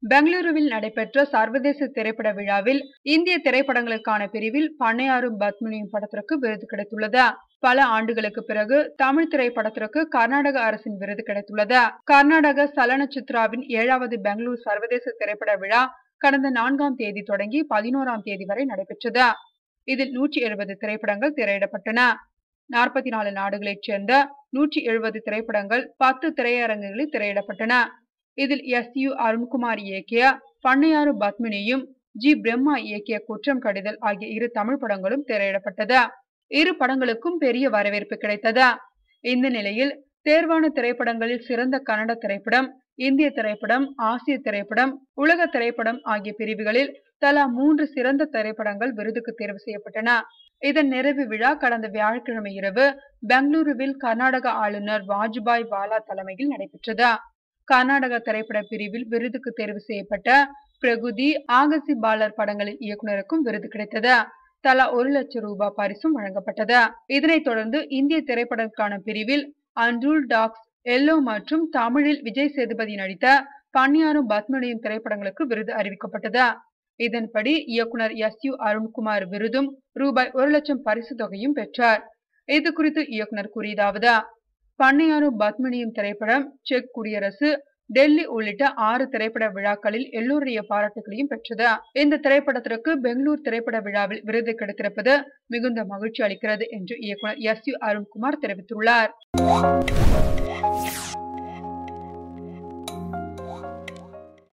பெங்களூருவில் நடைபெற்ற சர்வதேச திரைப்பட விழாவில் இந்திய திரைப்படங்களுக்கான பிரிவில் பண்ணையாரும் பத்மினியும் படத்திற்கு விருது கிடைத்துள்ளது பல ஆண்டுகளுக்கு பிறகு தமிழ் திரைப்படத்திற்கு கர்நாடக அரசின் விருது கிடைத்துள்ளது கர்நாடக சலனச்சித்ராவின் ஏழாவது பெங்களூர் சர்வதேச திரைப்பட விழா கடந்த நான்காம் தேதி தொடங்கி பதினோராம் தேதி வரை நடைபெற்றது இதில் நூற்றி எழுபது திரைப்படங்கள் திரையிடப்பட்டன நாற்பத்தி நாலு நாடுகளைச் சேர்ந்த நூற்றி எழுபது திரைப்படங்கள் பத்து திரையரங்குகளில் திரையிடப்பட்டன இதில் எஸ் யு அருண்குமார் இயக்கிய பண்ணையாறு பத்மினியும் ஜி பிரம்மா இயக்கிய குற்றம் கடிதல் ஆகிய இரு தமிழ் படங்களும் திரையிடப்பட்டது இரு படங்களுக்கும் பெரிய வரவேற்பு கிடைத்தது இந்த நிலையில் தேர்வான திரைப்படங்களில் சிறந்த கன்னட திரைப்படம் இந்திய திரைப்படம் ஆசிய திரைப்படம் உலக திரைப்படம் ஆகிய பிரிவுகளில் தலா மூன்று சிறந்த திரைப்படங்கள் விருதுக்கு தேர்வு செய்யப்பட்டன இதன் நிறைவு விழா கடந்த வியாழக்கிழமை இரவு பெங்களூருவில் கர்நாடக ஆளுநர் வாஜ்பாய் வாலா தலைமையில் நடைபெற்றது கர்நாடக திரைப்பட பிரிவில் விருதுக்கு தேர்வு செய்யப்பட்ட பிரகுதி ஆகசி பாலர் படங்களின் இயக்குனருக்கும் விருது கிடைத்தது தலா ஒரு லட்சம் ரூபாய் பரிசும் வழங்கப்பட்டது இதனைத் தொடர்ந்து இந்திய திரைப்படங்களுக்கான பிரிவில் அன்ரூல் டாக்ஸ் எல்லோ மற்றும் தமிழில் விஜய் சேதுபதி நடித்த பன்னியாரும் பத்மனியும் திரைப்படங்களுக்கு விருது அறிவிக்கப்பட்டது இதன்படி இயக்குனர் எஸ் யு அருண்குமார் விருதும் ரூபாய் ஒரு லட்சம் பரிசு தொகையும் பெற்றார் இது குறித்து இயக்குனர் கூறியதாவது பண்ணையாரும் பத்மினியும் திரைப்படம் செக் குடியரசு டெல்லி உள்ளிட்ட ஆறு திரைப்பட விழாக்களில் எல்லோருடைய பாராட்டுகளையும் பெற்றது இந்த திரைப்படத்திற்கு பெங்களூர் திரைப்பட விழாவில் விருது கிடைத்திருப்பது மிகுந்த மகிழ்ச்சி அளிக்கிறது என்று இயக்குனர் எஸ் யு அருண்குமார் தெரிவித்துள்ளார்